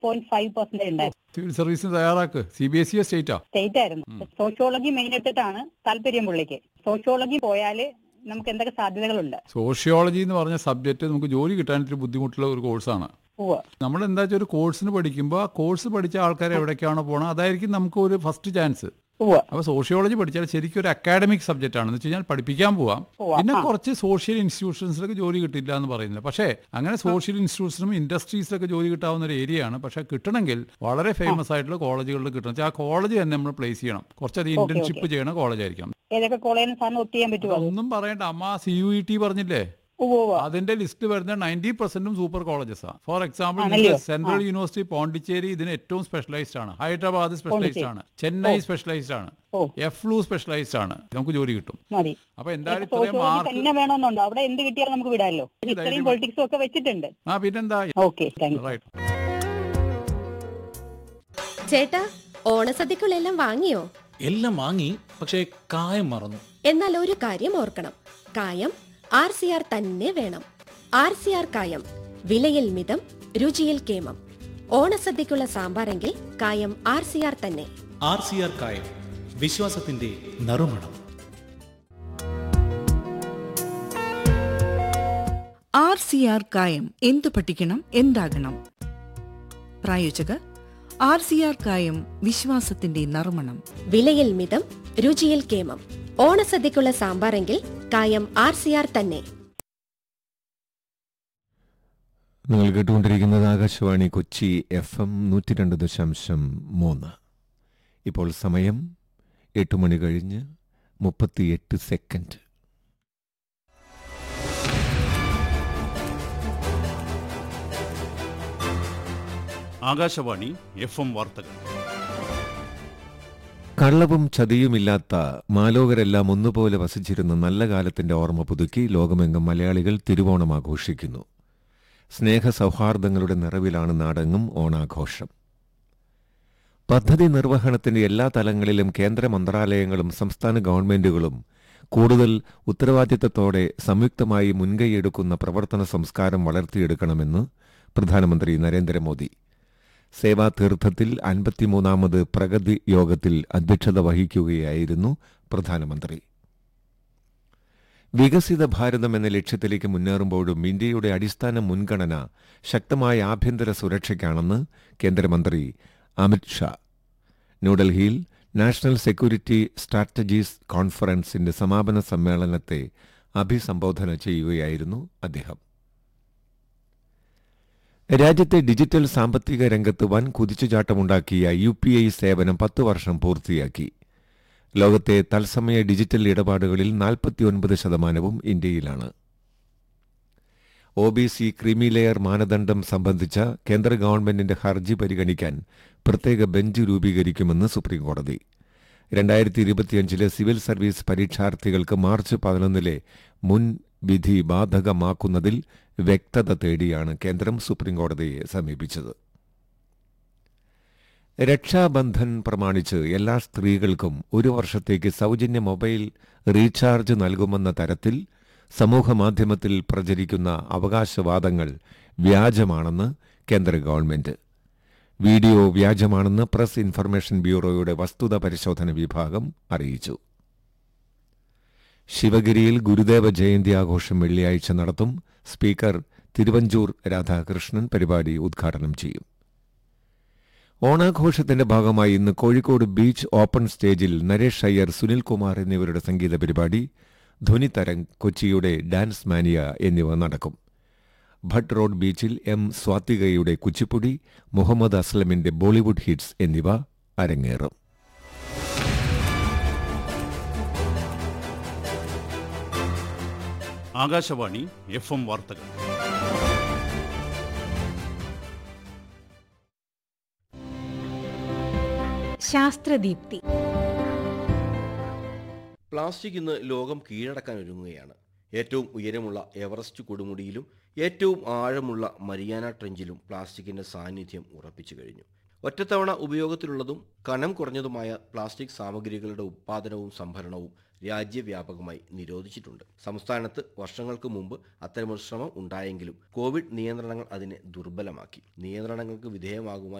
Point five percentage ഉണ്ടായിരുന്നു civil സർവീസിന് തയ്യാറാക്ക് സി ബി എസ് ഇ സ്റ്റേറ്റാ സ്റ്റേറ്റ് ആയിരുന്നു സോഷ്യോളജി മെയിൻ എടുത്തിട്ടാണ് താല്പര്യം പുള്ളിക്ക് സോഷ്യോളജി പോയാല് നമുക്ക് എന്തൊക്കെ സാധ്യതകളുണ്ട് സോഷ്യോളജി എന്ന് പറഞ്ഞ സബ്ജക്റ്റ് നമുക്ക് ജോലി കിട്ടാൻ ഇത്തിരി ബുദ്ധിമുട്ടുള്ള ഒരു കോഴ്സാണ് ഉവ്വ് നമ്മൾ എന്താ വെച്ചാൽ ഒരു കോഴ്സിന് പഠിക്കുമ്പോൾ ആ കോഴ്സ് പഠിച്ച ആൾക്കാർ എവിടേക്കാണോ പോകണം അതായിരിക്കും നമുക്ക് ഒരു ഫസ്റ്റ് ചാൻസ് ഉവ്വ് അപ്പോൾ സോഷ്യോളജി പഠിച്ചാൽ ശരിക്കും ഒരു അക്കാഡമിക് സബ്ജക്റ്റ് ആണ് എന്ന് വെച്ച് കഴിഞ്ഞാൽ പഠിപ്പിക്കാൻ പോവാം പോവാം. പിന്നെ ആ. കുറച്ച് സോഷ്യൽ ഇൻസ്റ്റിറ്റ്യൂഷൻസിലൊക്കെ ജോലി കിട്ടില്ല എന്ന് പറയുന്നില്ല പക്ഷേ അങ്ങനെ സോഷ്യൽ ഇൻസ്റ്റിറ്റ്യൂഷനും ഇൻഡസ്ട്രീസിലൊക്കെ ജോലി കിട്ടാവുന്ന ഒരു ഏരിയ ആണ് പക്ഷേ കിട്ടണമെങ്കിൽ വളരെ ഫേമസ് ആയിട്ടുള്ള കോളേജുകളിൽ കിട്ടണം വെച്ചാൽ ആ കോളേജ് തന്നെ നമ്മൾ പ്ലേസ് ചെയ്യണം കുറച്ചധികം ഓക്കെ, ഇന്റേൺഷിപ്പ് ചെയ്യണ കോളേജ് ആയിരിക്കണം ഏതൊക്കെ കോളേജിൽ സാറിന് ഒത്ത് ചെയ്യാൻ പറ്റുമോ ഒന്നും പറയണ്ട അമ്മ സി യു ഇ ടി പറഞ്ഞില്ലേ ഉവ്വ് ഉവ്വ് അതിന്റെ ലിസ്റ്റ് വരുന്ന നയൻറ്റി പെർസെന്റും സൂപ്പർ കോളേജസ് ആണ് ഫോർ എക്സാമ്പിൾ ആണല്ലോ? സെൻട്രൽ യൂണിവേഴ്സിറ്റി പോണ്ടിച്ചേരി ഇതിന് ഏറ്റവും സ്പെഷ്യലൈസ്ഡ് ആണ് ഹൈദരാബാദ് സ്പെഷ്യലൈസ്ഡ് ആണ് ചെന്നൈ സ്പെഷ്യലൈസ്ഡ് ആണ് ഓ. എഫ്ലു സ്പെഷ്യലൈസ്ഡ് ആണ് നമുക്ക് ജോലി കിട്ടും മതി അപ്പൊ എന്തായാലും ഇത്രയും സോഷ്യോളജി മാർക്ക് തന്നെ വേണമെന്നുണ്ടോ അവിടെ എന്ത് കിട്ടിയാലും നമുക്ക് വിടാമല്ലോ ഹിസ്റ്ററിയും പൊളിറ്റിക്സും ഒക്കെ വെച്ചിട്ടുണ്ട് ആ പിന്നെന്താ ഓക്കെ താങ്ക് യു റൈറ്റ് ചേട്ടാ ഓണസദ്യക്കുള്ളെല്ലാം വാങ്ങിയോ എല്ലാം വാങ്ങി പക്ഷേ കായം മറന്നു എന്നാൽ ഒരു കാര്യം ഓർക്കണം കായം ആർ സി ആർ തന്നെ വേണം ആർ സി ആർ കായം വിലയിൽ മിതം രുചിയിൽ കേമം ഓണസദ്യക്കുള്ള സാമ്പാറെങ്കിൽ കായം ആർ സി ആർ തന്നെ ആർ സി ആർ കായം വിശ്വാസത്തിന്റെ നറുമണം ആർ സി ആർ കായം എന്തു പഠിക്കണം എന്താകണം പ്രായോജകർ ആർ സി ആർ കായം വിശ്വാസത്തിന്റെ നറുമണം വിലയിൽ മിതം രുചിയിൽ കേമം ഓണസദ്യക്കുള്ള സാമ്പാറെങ്കിൽ കായം ആർ സി ആർ തന്നെ നിങ്ങൾ കേട്ടുകൊണ്ടിരിക്കുന്നത് ആകാശവാണി കൊച്ചി എഫ് എം നൂറ്റി രണ്ട് ദശാംശം മൂന്ന് ഇപ്പോൾ സമയം എട്ട് മണി കഴിഞ്ഞ് മുപ്പത്തിയെട്ട് സെക്കൻഡ് ആകാശവാണി എഫ് എം വാർത്തകൾ കള്ളവും ചതിയുമില്ലാത്ത മാലോകരെല്ലാം ഒന്നുപോലെ വസിച്ചിരുന്ന നല്ല കാലത്തിന്റെ ഓർമ്മ പുതുക്കി ലോകമെങ്ങും മലയാളികൾ തിരുവോണം ആഘോഷിക്കുന്നു സ്നേഹ സൗഹാർദ്ദങ്ങളുടെ നിറവിലാണ് നാടെങ്ങും ഓണാഘോഷം പദ്ധതി നിർവഹണത്തിന്റെ എല്ലാ തലങ്ങളിലും കേന്ദ്ര മന്ത്രാലയങ്ങളും സംസ്ഥാന ഗവൺമെന്റുകളും കൂടുതൽ ഉത്തരവാദിത്തത്തോടെ സംയുക്തമായി മുൻകൈയെടുക്കുന്ന പ്രവർത്തന സംസ്കാരം വളർത്തിയെടുക്കണമെന്ന് പ്രധാനമന്ത്രി നരേന്ദ്രമോദി സേവാതീർത്ഥത്തിൽ അൻപത്തിമൂന്നാമത് പ്രഗതി യോഗത്തിൽ അധ്യക്ഷത വഹിക്കുകയായിരുന്നു പ്രധാനമന്ത്രി വികസിത ഭാരതം എന്ന ലക്ഷ്യത്തിലേക്ക് മുന്നേറുമ്പോഴും ഇന്ത്യയുടെ അടിസ്ഥാന മുൻഗണന ശക്തമായ ആഭ്യന്തര സുരക്ഷയ്ക്കാണെന്ന് കേന്ദ്രമന്ത്രി അമിത് ഷാ ന്യൂഡൽഹിയിൽ നാഷണൽ സെക്യൂരിറ്റി സ്ട്രാറ്റജീസ് കോൺഫറൻസിന്റെ സമാപന സമ്മേളനത്തെ അഭിസംബോധന ചെയ്യുകയായിരുന്നു അദ്ദേഹം രാജ്യത്തെ ഡിജിറ്റൽ സാമ്പത്തിക രംഗത്ത് വൻ കുതിച്ചുചാട്ടമുണ്ടാക്കിയ യു പി ഐ സേവനം പത്ത് വർഷം പൂർത്തിയാക്കി ലോകത്തെ തത്സമയ ഡിജിറ്റൽ ഇടപാടുകളിൽ നാൽപ്പത്തിയൊൻപത് ശതമാനവും ഇന്ത്യയിലാണ് O B C creamy layer മാനദണ്ഡം സംബന്ധിച്ച കേന്ദ്ര ഗവൺമെന്റിന്റെ ഹർജി പരിഗണിക്കാൻ പ്രത്യേക ബെഞ്ച് രൂപീകരിക്കുമെന്ന് സുപ്രീംകോടതി രണ്ടായിരത്തി ഇരുപത്തിയഞ്ചിലെ സിവിൽ സർവീസ് പരീക്ഷാർത്ഥികൾക്ക് മാർച്ച് പതിനൊന്നിലെ മുൻ വിധി ബാധകമാക്കുന്നതിൽ വ്യക്തത തേടിയാണ് കേന്ദ്രം സുപ്രീംകോടതിയെ സമീപിച്ചത് രക്ഷാബന്ധൻ പ്രമാണിച്ച് എല്ലാ സ്ത്രീകൾക്കും ഒരു വർഷത്തേക്ക് സൗജന്യ മൊബൈൽ റീചാർജ് നൽകുമെന്ന തരത്തിൽ സമൂഹമാധ്യമത്തിൽ പ്രചരിക്കുന്ന അവകാശവാദങ്ങൾ വ്യാജമാണെന്ന് കേന്ദ്ര ഗവൺമെന്റ് വീഡിയോ വ്യാജമാണെന്ന് പ്രസ് ഇൻഫർമേഷൻ ബ്യൂറോയുടെ വസ്തുത പരിശോധന വിഭാഗം അറിയിച്ചു ശിവഗിരിയിൽ ഗുരുദേവ ജയന്തി ആഘോഷം വെള്ളിയാഴ്ച നടത്തും സ്പീക്കർ തിരുവഞ്ചൂർ രാധാകൃഷ്ണൻ പരിപാടി ഉദ്ഘാടനം ചെയ്യും ഓണാഘോഷത്തിന്റെ ഭാഗമായി ഇന്ന് കോഴിക്കോട് ബീച്ച് ഓപ്പൺ സ്റ്റേജിൽ നരേഷ് അയ്യർ സുനിൽകുമാർ എന്നിവരുടെ സംഗീത പരിപാടി ധ്വനിതരംഗ് കൊച്ചിയുടെ ഡാൻസ് മാനിയ എന്നിവ നടക്കും ഭട്ട് റോഡ് ബീച്ചിൽ എം സ്വാതികയുടെ കുച്ചിപ്പുടി മുഹമ്മദ് അസ്ലമിന്റെ ബോളിവുഡ് ഹിറ്റ്സ് എന്നിവ അരങ്ങേറും ആകാശവാണി എഫ് എം വാർത്തകൾ ശാസ്ത്രദീപ്തി പ്ലാസ്റ്റിക് ഇന്ന് ലോകം കീഴടക്കാൻ ഒരുങ്ങുകയാണ് ഏറ്റവും ഉയരമുള്ള എവറസ്റ്റ് കൊടുമുടിയിലും ഏറ്റവും ആഴമുള്ള മരിയാന ട്രെഞ്ചിലും പ്ലാസ്റ്റിക്കിന്റെ സാന്നിധ്യം ഉറപ്പിച്ചു കഴിഞ്ഞു ഒറ്റത്തവണ ഉപയോഗത്തിലുള്ളതും കനം കുറഞ്ഞതുമായ പ്ലാസ്റ്റിക് സാമഗ്രികളുടെ ഉത്പാദനവും സംഭരണവും രാജ്യവ്യാപകമായി നിരോധിച്ചിട്ടുണ്ട് സംസ്ഥാനത്ത് വർഷങ്ങൾക്ക് മുമ്പ് അത്തരമൊരു ശ്രമം ഉണ്ടായെങ്കിലും കോവിഡ് നിയന്ത്രണങ്ങൾ അതിനെ ദുർബലമാക്കി നിയന്ത്രണങ്ങൾക്ക് വിധേയമാകുവാൻ